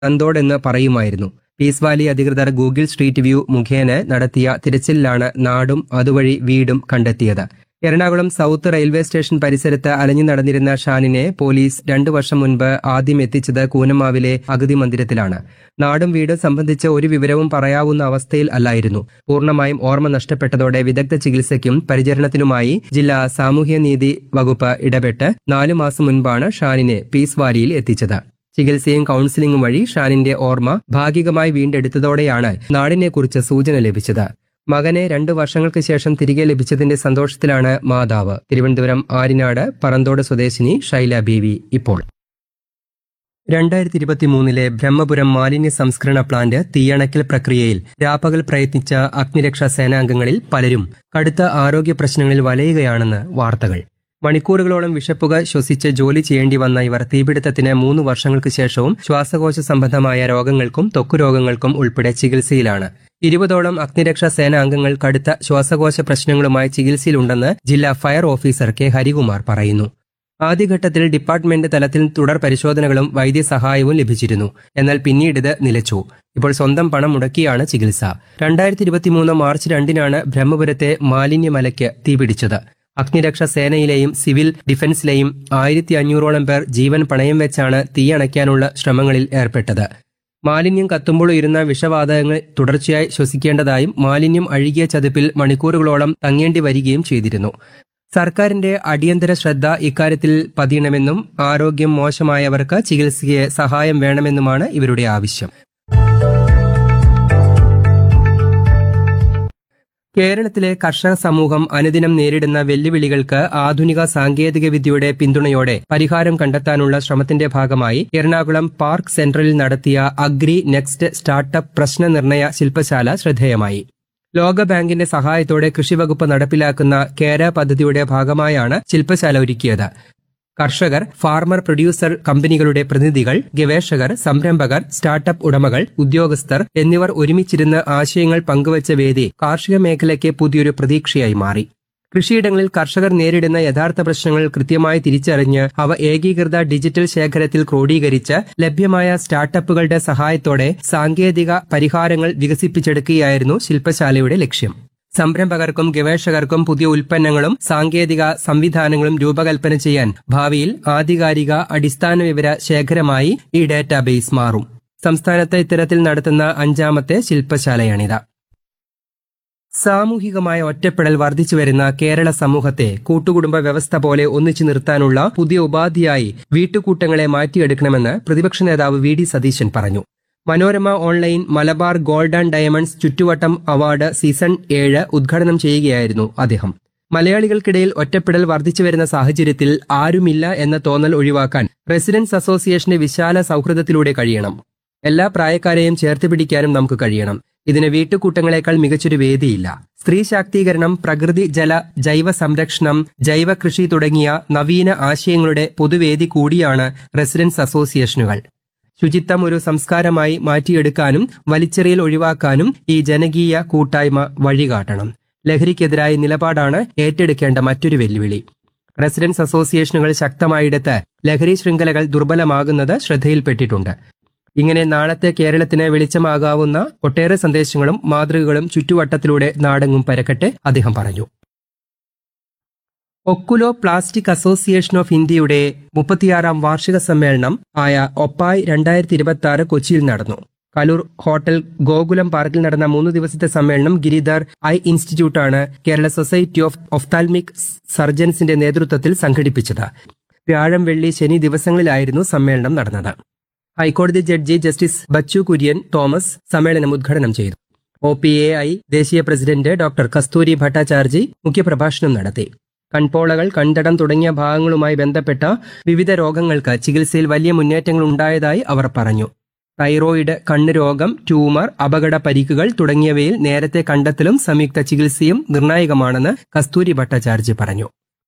നന്തോടെന്ന് പറയുമായിരുന്നു Peace Valley അധികൃതർ Google Street View മുഖേന നടത്തിയ തിരച്ചിലിലാണ് നാടും അതുവഴി വീടും കണ്ടെത്തിയത് എറണാകുളം സൗത്ത് റെയിൽവേ സ്റ്റേഷൻ പരിസരത്ത് അലഞ്ഞു നടന്നിരുന്ന ഷാനിനെ പോലീസ് രണ്ടു വർഷം മുൻപ് ആദ്യം എത്തിച്ചത് കൂനമാവിലെ അഗതി മന്ദിരത്തിലാണ് നാടും വീടും സംബന്ധിച്ച് ഒരു വിവരവും പറയാവുന്ന അവസ്ഥയിൽ അല്ലായിരുന്നു പൂർണ്ണമായും ഓർമ്മ നഷ്ടപ്പെട്ടതോടെ വിദഗ്ധ ചികിത്സയ്ക്കും പരിചരണത്തിനുമായി ജില്ലാ സാമൂഹ്യനീതി വകുപ്പ് ഇടപെട്ട് നാലു മാസം മുൻപാണ് ഷാനിനെ പീസ് വാലിയിൽ എത്തിച്ചത് ചികിത്സയും കൌൺസിലിംഗും വഴി ഷാനിന്റെ ഓർമ്മ ഭാഗികമായി വീണ്ടെടുത്തതോടെയാണ് നാടിനെക്കുറിച്ച് സൂചന ലഭിച്ചത് മകനെ രണ്ടു വർഷങ്ങൾക്ക് ശേഷം തിരികെ ലഭിച്ചതിന്റെ സന്തോഷത്തിലാണ് മാതാവ് തിരുവനന്തപുരം ആരിനാട് പറന്തോട് സ്വദേശിനി ഷൈല ബീവി ഇപ്പോൾ രണ്ടായിരത്തി ഇരുപത്തിമൂന്നിലെ ബ്രഹ്മപുരം മാലിന്യ സംസ്കരണ പ്ലാന്റ് തീയണക്കൽ പ്രക്രിയയിൽ രാപ്പകൽ പ്രയത്നിച്ച അഗ്നിരക്ഷാ സേനാംഗങ്ങളിൽ പലരും കടുത്ത ആരോഗ്യ പ്രശ്നങ്ങളിൽ വലയുകയാണെന്ന് വാർത്തകൾ മണിക്കൂറുകളോളം വിഷപ്പുക ശ്വസിച്ച് ജോലി ചെയ്യേണ്ടി വന്ന ഇവർ തീപിടുത്തത്തിന് മൂന്ന് വർഷങ്ങൾക്ക് ശേഷവും ശ്വാസകോശ സംബന്ധമായ രോഗങ്ങൾക്കും ത്വക്കു രോഗങ്ങൾക്കും ഉൾപ്പെടെ ചികിത്സയിലാണ് ഇരുപതോളം അഗ്നിരക്ഷാ സേനാ അംഗങ്ങൾ കടുത്ത ശ്വാസകോശ പ്രശ്നങ്ങളുമായി ചികിത്സയിലുണ്ടെന്ന് ജില്ലാ ഫയർ ഓഫീസർ കെ ഹരികുമാർ പറയുന്നു ആദ്യഘട്ടത്തിൽ ഡിപ്പാർട്ട്മെന്റ് തലത്തിൽ തുടർ പരിശോധനകളും വൈദ്യസഹായവും ലഭിച്ചിരുന്നു എന്നാൽ പിന്നീട് ഇത് നിലച്ചു ഇപ്പോൾ സ്വന്തം പണം മുടക്കിയാണ് ചികിത്സ രണ്ടായിരത്തി ഇരുപത്തിമൂന്ന് മാർച്ച് രണ്ടിനാണ് ബ്രഹ്മപുരത്തെ മാലിന്യമലയ്ക്ക് തീപിടിച്ചത് അഗ്നിരക്ഷാ സേനയിലെയും സിവിൽ ഡിഫൻസിലെയും ആയിരത്തി അഞ്ഞൂറോളം പേർ ജീവൻ പണയം വെച്ചാണ് തീയണയ്ക്കാനുള്ള ശ്രമങ്ങളിൽ ഏർപ്പെട്ടത് മാലിന്യം കത്തുമ്പോൾ ഉയരുന്ന വിഷവാതകങ്ങൾ തുടർച്ചയായി ശ്വസിക്കേണ്ടതായും മാലിന്യം അഴുകിയ ചതുപ്പിൽ മണിക്കൂറുകളോളം തങ്ങേണ്ടി വരികയും ചെയ്തിരുന്നു സർക്കാരിന്റെ അടിയന്തര ശ്രദ്ധ ഇക്കാര്യത്തിൽ പതിയണമെന്നും ആരോഗ്യം മോശമായവർക്ക് ചികിത്സയ്ക്ക് സഹായം വേണമെന്നുമാണ് ഇവരുടെ ആവശ്യം കേരളത്തിലെ കർഷക സമൂഹം അനുദിനം നേരിടുന്ന വെല്ലുവിളികൾക്ക് ആധുനിക സാങ്കേതിക വിദ്യയുടെ പിന്തുണയോടെ പരിഹാരം കണ്ടെത്താനുള്ള ശ്രമത്തിന്റെ ഭാഗമായി എറണാകുളം പാർക്ക് സെൻട്രലിൽ നടത്തിയ അഗ്രി നെക്സ്റ്റ് സ്റ്റാർട്ടപ്പ് പ്രശ്നനിർണയ ശില്പശാല ശ്രദ്ധേയമായി ലോകബാങ്കിന്റെ സഹായത്തോടെ കൃഷിവകുപ്പ് നടപ്പിലാക്കുന്ന കേര പദ്ധതിയുടെ ഭാഗമായാണ് ശില്പശാല ഒരുക്കിയത് കർഷകർ ഫാർമർ പ്രൊഡ്യൂസർ കമ്പനികളുടെ പ്രതിനിധികൾ ഗവേഷകർ സംരംഭകർ സ്റ്റാർട്ടപ്പ് ഉടമകൾ ഉദ്യോഗസ്ഥർ എന്നിവർ ഒരുമിച്ചിരുന്ന് ആശയങ്ങൾ പങ്കുവച്ച വേദി കാർഷിക മേഖലയ്ക്ക് പുതിയൊരു പ്രതീക്ഷയായി മാറി കൃഷിയിടങ്ങളിൽ കർഷകർ നേരിടുന്ന യഥാർത്ഥ പ്രശ്നങ്ങൾ കൃത്യമായി തിരിച്ചറിഞ്ഞ് അവ ഏകീകൃത ഡിജിറ്റൽ ശേഖരത്തിൽ ക്രോഡീകരിച്ച് ലഭ്യമായ സ്റ്റാർട്ടപ്പുകളുടെ സഹായത്തോടെ സാങ്കേതിക പരിഹാരങ്ങൾ വികസിപ്പിച്ചെടുക്കുകയായിരുന്നു ശില്പശാലയുടെ ലക്ഷ്യം സംരംഭകർക്കും ഗവേഷകർക്കും പുതിയ ഉൽപ്പന്നങ്ങളും സാങ്കേതിക സംവിധാനങ്ങളും രൂപകൽപ്പന ചെയ്യാൻ ഭാവിയിൽ ആധികാരിക അടിസ്ഥാന വിവര ശേഖരമായി ഈ ഡാറ്റാബേസ് മാറും സംസ്ഥാനത്ത് ഇത്തരത്തിൽ നടത്തുന്ന അഞ്ചാമത്തെ ശില്പശാലയാണിത് സാമൂഹികമായ ഒറ്റപ്പെടൽ വർദ്ധിച്ചു വരുന്ന കേരള സമൂഹത്തെ കൂട്ടുകുടുംബ വ്യവസ്ഥ പോലെ ഒന്നിച്ചു നിർത്താനുള്ള പുതിയ ഉപാധിയായി വീട്ടുകൂട്ടങ്ങളെ മാറ്റിയെടുക്കണമെന്ന് പ്രതിപക്ഷ നേതാവ് വി ഡി സതീശൻ പറഞ്ഞു Manorama online Malabar gold and diamonds ചുറ്റുവട്ടം അവാർഡ് സീസൺ ഏഴ് ഉദ്ഘാടനം ചെയ്യുകയായിരുന്നു അദ്ദേഹം മലയാളികൾക്കിടയിൽ ഒറ്റപ്പെടൽ വർദ്ധിച്ചു വരുന്ന സാഹചര്യത്തിൽ ആരുമില്ല എന്ന തോന്നൽ ഒഴിവാക്കാൻ റെസിഡൻസ് അസോസിയേഷന്റെ വിശാല സൗഹൃദത്തിലൂടെ കഴിയണം എല്ലാ പ്രായക്കാരെയും ചേർത്ത് പിടിക്കാനും നമുക്ക് കഴിയണം ഇതിന് വീട്ടുകൂട്ടങ്ങളെക്കാൾ മികച്ചൊരു വേദിയില്ല സ്ത്രീ ശാക്തീകരണം പ്രകൃതി ജല ജൈവ സംരക്ഷണം ജൈവ കൃഷി തുടങ്ങിയ നവീന ആശയങ്ങളുടെ പൊതുവേദി കൂടിയാണ് റെസിഡൻസ് അസോസിയേഷനുകൾ ശുചിത്വം ഒരു സംസ്കാരമായി മാറ്റിയെടുക്കാനും വലിച്ചെറിയൽ ഒഴിവാക്കാനും ഈ ജനകീയ കൂട്ടായ്മ വഴികാട്ടണം ലഹരിക്കെതിരായ നിലപാടാണ് ഏറ്റെടുക്കേണ്ട മറ്റൊരു വെല്ലുവിളി റെസിഡൻസ് അസോസിയേഷനുകൾ ശക്തമായിടത്ത് ലഹരി ശൃംഖലകൾ ദുർബലമാകുന്നത് ശ്രദ്ധയിൽപ്പെട്ടിട്ടുണ്ട് ഇങ്ങനെ നാളത്തെ കേരളത്തിന് വെളിച്ചമാകാവുന്ന ഒട്ടേറെ സന്ദേശങ്ങളും മാതൃകകളും ചുറ്റുവട്ടത്തിലൂടെ നാടെങ്ങും പരക്കട്ടെ അദ്ദേഹം പറഞ്ഞു ഒക്കുലോ പ്ലാസ്റ്റിക് അസോസിയേഷൻ ഓഫ് ഇന്ത്യയുടെ മുപ്പത്തിയാറാം വാർഷിക സമ്മേളനം ആയ ഒപ്പായ് രണ്ടായിരത്തി ഇരുപത്തി ആറ് കൊച്ചിയിൽ നടന്നു കലൂർ ഹോട്ടൽ ഗോകുലം പാർക്കിൽ നടന്ന മൂന്ന് ദിവസത്തെ സമ്മേളനം ഗിരിധർ ഐ ഇൻസ്റ്റിറ്റ്യൂട്ടാണ് കേരള സൊസൈറ്റി ഓഫ് ഒഫ്താൽമിക് സർജൻസിന്റെ നേതൃത്വത്തിൽ സംഘടിപ്പിച്ചത് വ്യാഴം വെള്ളി ശനി ദിവസങ്ങളിലായിരുന്നു സമ്മേളനം നടന്നത് ഹൈക്കോടതി ജഡ്ജി ജസ്റ്റിസ് ബച്ചു കുര്യൻ തോമസ് സമ്മേളനം ഉദ്ഘാടനം ചെയ്തു ഒ പി എ ഐ ദേശീയ പ്രസിഡന്റ് ഡോക്ടർ കസ്തൂരി ഭട്ടാചാർജി മുഖ്യപ്രഭാഷണം നടത്തി കൺപോളകൾ കണ്ടടം തുടങ്ങിയ ഭാഗങ്ങളുമായി ബന്ധപ്പെട്ട വിവിധ രോഗങ്ങൾക്ക് ചികിത്സയിൽ വലിയ മുന്നേറ്റങ്ങൾ ഉണ്ടായതായി അവർ പറഞ്ഞു തൈറോയിഡ് കണ്ണ് രോഗം ട്യൂമർ അപകട പരിക്കുകൾ തുടങ്ങിയവയിൽ നേരത്തെ കണ്ടെത്തലും സംയുക്ത ചികിത്സയും നിർണായകമാണെന്ന് കസ്തൂരി ഭട്ടാചാർജി പറഞ്ഞു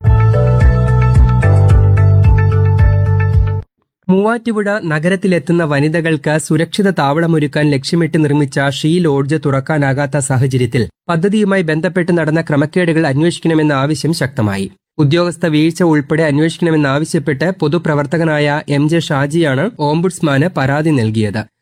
മൂവാറ്റുപുഴ നഗരത്തിലെത്തുന്ന വനിതകൾക്ക് സുരക്ഷിത താവളമൊരുക്കാൻ ലക്ഷ്യമിട്ട് നിർമ്മിച്ച ഷീ ലോഡ്ജ് തുറക്കാനാകാത്ത സാഹചര്യത്തിൽ പദ്ധതിയുമായി ബന്ധപ്പെട്ട് നടന്ന ക്രമക്കേടുകൾ അന്വേഷിക്കണമെന്ന ആവശ്യം ശക്തമായി ഉദ്യോഗസ്ഥ വീഴ്ച ഉൾപ്പെടെ അന്വേഷിക്കണമെന്നാവശ്യപ്പെട്ട് പൊതുപ്രവർത്തകനായ എം ജെ ഷാജിയാണ് ഓംബുഡ്സ്മാന് പരാതി നൽകിയത്